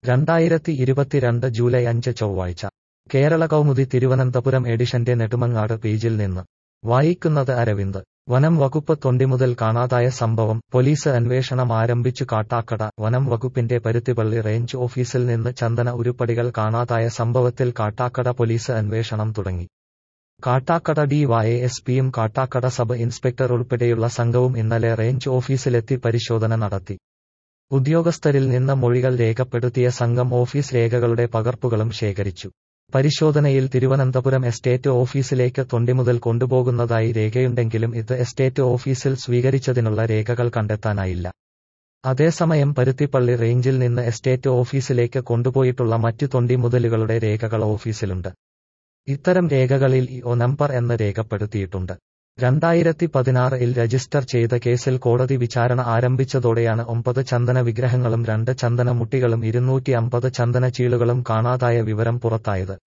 രണ്ടായിരത്തി ഇരുപത്തിരണ്ട് ജൂലൈ അഞ്ച് ചൊവ്വാഴ്ച കേരള കൗമുദി തിരുവനന്തപുരം എഡിഷന്റെ നെടുമങ്ങാട് പേജിൽ നിന്ന് വായിക്കുന്നത് അരവിന്ദ് വനം വകുപ്പ് തൊണ്ടിമുതൽ കാണാതായ സംഭവം പോലീസ് അന്വേഷണം ആരംഭിച്ചു കാട്ടാക്കട വനം വകുപ്പിന്റെ പരുത്തിപ്പള്ളി റേഞ്ച് ഓഫീസിൽ നിന്ന് ചന്ദന ഉരുപ്പടികൾ കാണാതായ സംഭവത്തിൽ കാട്ടാക്കട പോലീസ് അന്വേഷണം തുടങ്ങി കാട്ടാക്കട ഡി വൈ എസ് പിയും കാട്ടാക്കട സബ് ഇൻസ്പെക്ടർ ഉൾപ്പെടെയുള്ള സംഘവും ഇന്നലെ റേഞ്ച് ഓഫീസിലെത്തി പരിശോധന നടത്തി ഉദ്യോഗസ്ഥരിൽ നിന്ന് മൊഴികൾ രേഖപ്പെടുത്തിയ സംഘം ഓഫീസ് രേഖകളുടെ പകർപ്പുകളും ശേഖരിച്ചു പരിശോധനയിൽ തിരുവനന്തപുരം എസ്റ്റേറ്റ് ഓഫീസിലേക്ക് തൊണ്ടിമുതൽ കൊണ്ടുപോകുന്നതായി രേഖയുണ്ടെങ്കിലും ഇത് എസ്റ്റേറ്റ് ഓഫീസിൽ സ്വീകരിച്ചതിനുള്ള രേഖകൾ കണ്ടെത്താനായില്ല അതേസമയം പരുത്തിപ്പള്ളി റേഞ്ചിൽ നിന്ന് എസ്റ്റേറ്റ് ഓഫീസിലേക്ക് കൊണ്ടുപോയിട്ടുള്ള മറ്റു തൊണ്ടിമുതലുകളുടെ രേഖകൾ ഓഫീസിലുണ്ട് ഇത്തരം രേഖകളിൽ ഇ ഒ നമ്പർ എന്ന് രേഖപ്പെടുത്തിയിട്ടുണ്ട് രണ്ടായിരത്തി പതിനാറിൽ രജിസ്റ്റർ ചെയ്ത കേസിൽ കോടതി വിചാരണ ആരംഭിച്ചതോടെയാണ് ഒമ്പത് ചന്ദന വിഗ്രഹങ്ങളും രണ്ട് ചന്ദന മുട്ടികളും ഇരുന്നൂറ്റി അമ്പത് ചന്ദന ചീളുകളും കാണാതായ വിവരം പുറത്തായത്